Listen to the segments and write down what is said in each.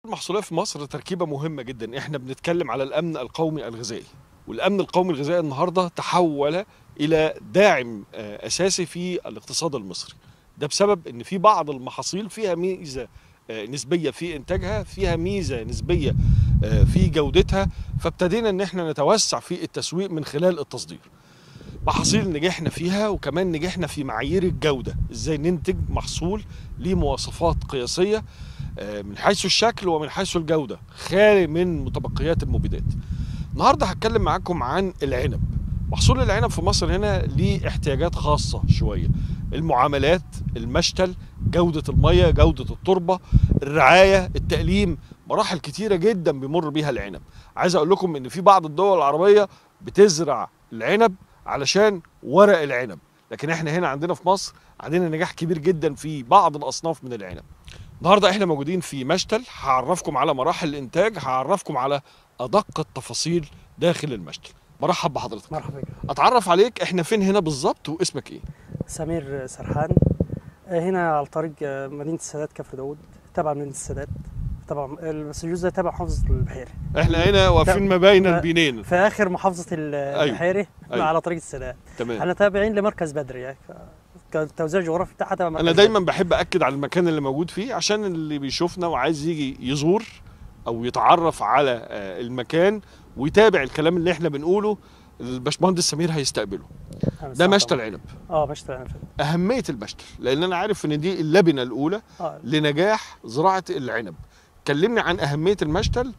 المحصولية في مصر تركيبة مهمة جدا احنا بنتكلم على الأمن القومي الغذائي والأمن القومي الغذائي النهاردة تحول إلى داعم آه، أساسي في الاقتصاد المصري ده بسبب ان في بعض المحاصيل فيها ميزة آه، نسبية في إنتاجها فيها ميزة نسبية آه، في جودتها فابتدينا ان احنا نتوسع في التسويق من خلال التصدير محاصيل نجحنا فيها وكمان نجحنا في معايير الجودة ازاي ننتج محصول ليه مواصفات قياسية آه، من حيث الشكل ومن حيث الجودة خالي من متبقيات المبيدات النهاردة هتكلم معاكم عن العنب محصول العنب في مصر هنا ليه احتياجات خاصة شوية المعاملات المشتل جودة المية جودة التربة الرعاية التأليم مراحل كتيرة جدا بيمر بيها العنب عايز اقول لكم ان في بعض الدول العربية بتزرع العنب علشان ورق العنب لكن احنا هنا عندنا في مصر عندنا نجاح كبير جدا في بعض الاصناف من العنب النهارده احنا موجودين في مشتل هعرفكم على مراحل الانتاج هعرفكم على ادق التفاصيل داخل المشتل مرحب بحضرتك مرحبا بك اتعرف عليك احنا فين هنا بالظبط واسمك ايه سمير سرحان آه، هنا على طريق آه، مدينة السادات كفر داود تبع مدينة السادات تبع بس الجزء ده تبع محافظة البحيري احنا هنا واقفين ما بين البنين في آخر محافظة البحيري أيوة. على طريق السادات تمام احنا تابعين لمركز بدري يعني ف- كالتوزيع الجغرافي بتاعها تبع مركز انا بدري. دايما بحب اكد على المكان اللي موجود فيه عشان اللي بيشوفنا وعايز يجي يزور او يتعرف على آه، المكان ويتابع الكلام اللي احنا بنقوله الباشمهندس سمير هيستقبله أنا ده سمعت مشتل طبعاً. عنب اه مشتل عنب اهميه المشتل لان انا عارف ان دي اللبنه الاولى اه لنجاح زراعه العنب كلمني عن اهميه المشتل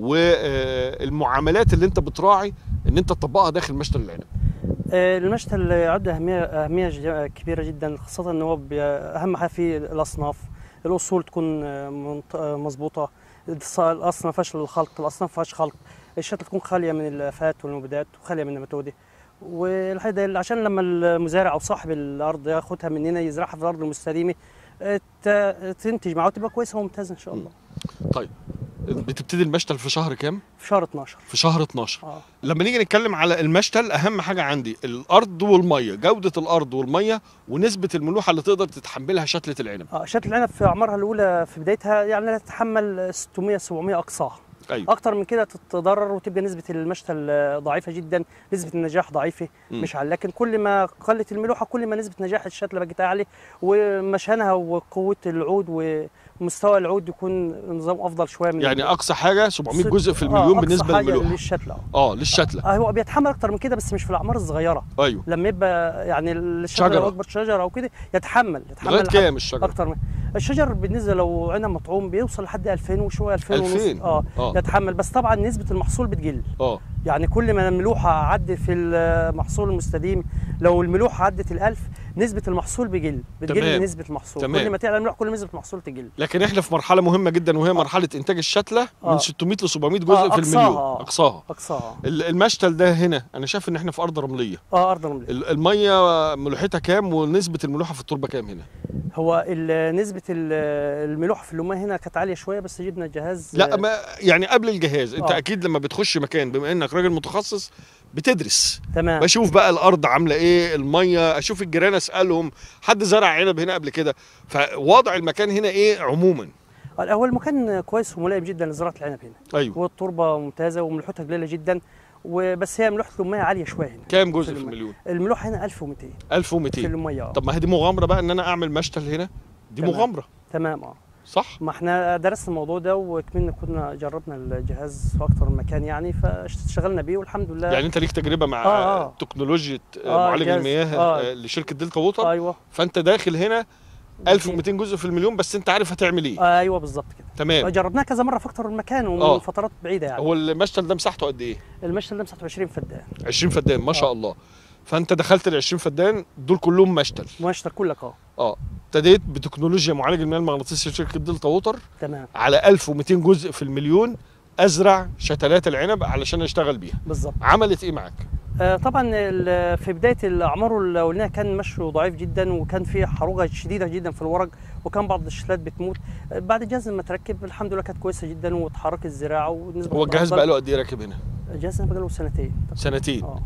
والمعاملات اللي انت بتراعي ان انت تطبقها داخل مشتل العنب آه، المشتل عنده أهمية أهمية ج- كبيرة جدا خاصة إن هو بي- أهم حاجة فيه الأصناف الأصول تكون آه، منط- آه، مظبوطة الص- الأصل ما فيهاش الخلط الأصناف ما فيهاش خلط الشتلة تكون خالية من الآفات والمبيدات وخالية من النماتودي والحقيقة ده عشان لما المزارع أو صاحب الأرض ياخدها مننا يزرعها في الأرض المستديمة آه، ت- تنتج معاه وتبقى كويسة وممتازة إن شاء الله طيب بتبتدي المشتل في شهر كام في شهر 12 في شهر 12 اه لما نيجي نتكلم على المشتل اهم حاجه عندي الارض والميه جوده الارض والميه ونسبه الملوحه اللي تقدر تتحملها شتله العنب اه شتل العنب في أعمارها الأولى في بدايتها يعني لا تتحمل 600 700 أقصاها ايوه اكتر من كده تتضرر وتبقى نسبه المشتل آه، ضعيفه جدا نسبه النجاح ضعيفه مم. مش عاليه لكن كل ما قلت الملوحه كل ما نسبه نجاح الشتله بقت اعلى ومشانها وقوه العود ومستوى العود يكون نظام افضل شويه من يعني اقصى حاجه 700 ست- جزء في آه، المليون أقصى بالنسبه حاجة للملوحه للشتله اه للشتله آه هو بيتحمل اكتر من كده بس مش في الاعمار الصغيره ايوه لما يبقى يعني الشجره شجرة. لو اكبر شجره او كده يتحمل يتحمل لغايه لحد كام الشجره اكتر من الشجر بالنسبه لو عنب مطعوم بيوصل لحد 2000 وشويه 2000 ونص 2000 اه اه يتحمل بس طبعا نسبه المحصول بتقل اه يعني كل ما الملوحه عدت في المحصول المستديم لو الملوحه عدت الألف نسبه المحصول بيقل بتقل تمام. نسبه المحصول تمام. كل ما تعلى الملوحه كل ما نسبه المحصول تقل لكن احنا في مرحله مهمه جدا وهي مرحله انتاج الشتله من آه. 600 ل 700 جزء آه، في أقصاها. المليون اقصاها اقصاها ال- المشتل ده هنا انا شايف ان احنا في ارض رمليه اه ارض رمليه ال- الميه ملوحتها كام ونسبه الملوحه في التربه كام هنا هو ال- نسبه ال- الملوحه في اللومه هنا كانت عاليه شويه بس جبنا جهاز لا ما يعني قبل الجهاز انت آه. اكيد لما بتخش مكان بما انك راجل متخصص بتدرس تمام بشوف بقى الارض عامله ايه الميه اشوف الجيران اسالهم حد زرع عنب هنا قبل كده فوضع المكان هنا ايه عموما هو المكان كويس وملائم جدا لزراعه العنب هنا ايوه والتربه ممتازه وملوحتها قليله جدا وبس هي ملوحه اللوميه عاليه شويه هنا كام جزء في في الم- المليون الملوحه هنا 1200 في 1200 اللوميه اه طب ما هي دي مغامره بقى ان انا اعمل مشتل هنا دي تمام. مغامره تمام اه صح ما احنا درسنا الموضوع ده وكمان كنا جربنا الجهاز في اكتر من مكان يعني فاشتغلنا بيه والحمد لله يعني انت ليك تجربه مع آه، آه. تكنولوجيا آه، آه، معالج جهاز. المياه آه. آه، لشركه دلتا ووتر ايوه فانت داخل هنا 1200 جزء في المليون بس انت عارف هتعمل ايه آه ايوه بالظبط كده تمام جربناه كذا مره في اكتر من مكان ومن آه. فترات بعيده يعني هو المشتل ده مساحته قد ايه المشتل ده مساحته 20 فدان 20 فدان ما شاء آه. الله فانت دخلت ال 20 فدان دول كلهم مشتل مشتل كلك اه اه ابتديت بتكنولوجيا معالج المياه المغناطيسي لشركه دلتا ووتر تمام على 1200 جزء في المليون ازرع شتلات العنب علشان اشتغل بيها بالظبط عملت ايه معاك آه طبعا ال- في بدايه الاعمار الاولانيه كان مشيه ضعيف جدا وكان في حروقه شديده جدا في الورق وكان بعض الشتلات بتموت آه بعد الجهاز لما تركب الحمد لله كانت كويسه جدا وتحرك الزراعه ونسبه هو الجهاز أفضل. بقى له قد ايه راكب هنا الجهاز بقى له سنتين سنتين اه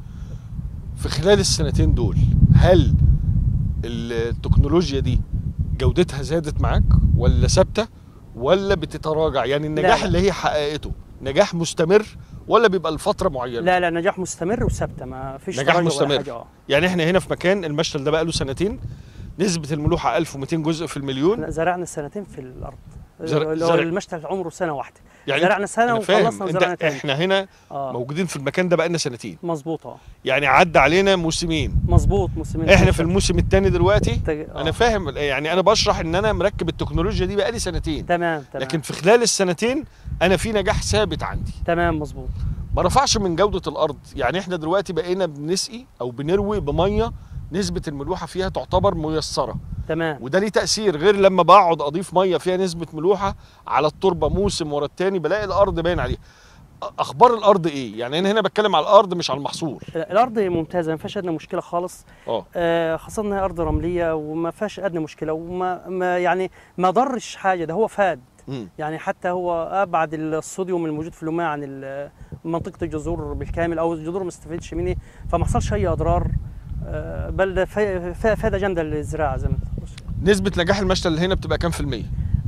في خلال السنتين دول هل التكنولوجيا دي جودتها زادت معاك ولا ثابته ولا بتتراجع يعني النجاح لا. اللي هي حققته نجاح مستمر ولا بيبقى لفتره معينه لا لا نجاح مستمر وثابته ما فيش نجاح تراجع ولا مستمر. حاجة، آه. يعني احنا هنا في مكان المشتل ده بقى له سنتين نسبه الملوحه 1200 جزء في المليون احنا زرعنا سنتين في الارض زرع- اللي هو زرع. المشتل عمره سنه واحده يعني زرعنا سنه انا فاهم وخلصنا وزرعنا انت تاني احنا هنا اه موجودين في المكان ده بقالنا سنتين مظبوط اه يعني عدى علينا موسمين مظبوط موسمين احنا في الموسم الثاني دلوقتي تج- آه. انا فاهم يعني انا بشرح ان انا مركب التكنولوجيا دي بقالي سنتين تمام تمام لكن في خلال السنتين انا في نجاح ثابت عندي تمام مظبوط ما رفعش من جوده الارض يعني احنا دلوقتي بقينا بنسقي او بنروي بميه نسبه الملوحه فيها تعتبر ميسره تمام وده ليه تاثير غير لما بقعد اضيف ميه فيها نسبه ملوحه على التربه موسم ورا التاني بلاقي الارض باين عليها أ- اخبار الارض ايه يعني انا هنا بتكلم على الارض مش على المحصول الارض ممتازه ما فيهاش ادنى مشكله خالص اه آه، خاصه انها ارض رمليه وما فيهاش ادنى مشكله وما ما يعني ما ضرش حاجه ده هو فاد مم. يعني حتى هو ابعد الصوديوم الموجود في الماء عن ال- منطقه الجذور بالكامل او الجذور ما استفادتش منه فما حصلش اي اضرار آه، بل فا- فا- فائده جامده للزراعه زي ما انت نسبه نجاح المشتل اللي هنا بتبقى كام في الميه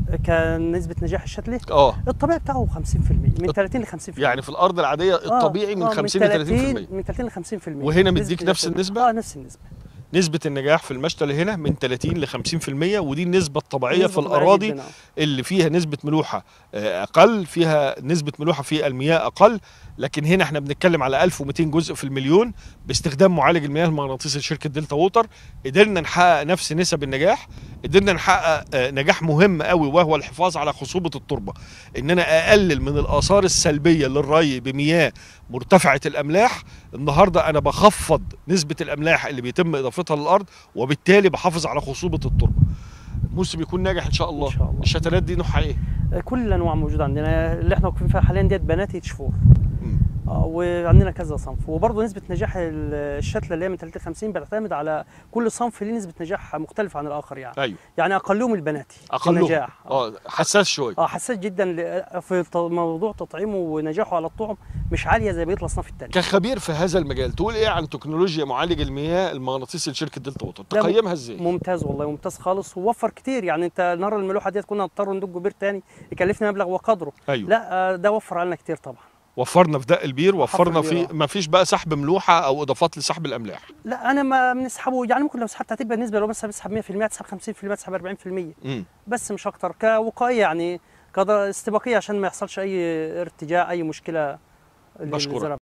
كان نسبه نجاح الشتله اه الطبيعي بتاعه 50% من 30 ل 50% يعني في الارض العاديه الطبيعي من 50 ل 30% من 30 ل 50% وهنا نسبة مديك نفس النجاح. النسبة؟ اه نفس النسبه نسبه النجاح في المشتل هنا من 30 ل 50% ودي النسبه الطبيعيه في نسبة طبيعية الاراضي جداً، آه. اللي فيها نسبة ملوحة آه، أقل فيها نسبة ملوحة في المياه أقل لكن هنا احنا بنتكلم على 1200 جزء في المليون باستخدام معالج المياه المغناطيسي لشركة دلتا ووتر قدرنا نحقق نفس نسب النجاح قدرنا نحقق آه، نجاح مهم قوي وهو الحفاظ على خصوبة التربة ان انا اقلل من الاثار السلبية للري بمياه مرتفعة الاملاح النهاردة انا بخفض نسبة الاملاح اللي بيتم اضافتها للارض وبالتالي بحافظ على خصوبة التربة الموسم يكون ناجح ان شاء الله, إن شاء الله. الشتلات دي نوعها ايه كل الانواع موجوده عندنا اللي احنا واقفين فيها حاليا ديت بنات اتش 4 مم. اه وعندنا كذا صنف وبرضه نسبه نجاح ال- الشتله اللي هي من 30 ل 50 بيعتمد على كل صنف ليه نسبه نجاح مختلفه عن الاخر يعني ايوه يعني اقلهم البناتي في اقلهم النجاح اه اه حساس شويه اه حساس جدا ل- في ط- موضوع تطعيمه ونجاحه على الطعم مش عاليه زي بقيه الاصناف الثانيه كخبير في هذا المجال تقول ايه عن تكنولوجيا معالج المياه المغناطيسي لشركه دلتا ووتر لا، تقيمها ازاي ممتاز والله ممتاز خالص ووفر كتير يعني انت نهر الملوحه ديت كنا نضطر ندق بير تاني يكلفنا مبلغ وقدره ايوه لا آه، ده وفر علينا كتير طبعا وفرنا في دق البير وفرنا حفر البير، في ما فيش بقى سحب ملوحه او اضافات لسحب الاملاح لا انا ما بنسحبه يعني ممكن لو سحبت هتبقى النسبه لو مثلا بسحب 100% تسحب 50% تسحب 40% امم بس مش اكتر كوقايه يعني كاستباقيه عشان ما يحصلش اي ارتجاع اي مشكله بشكرك. للزرع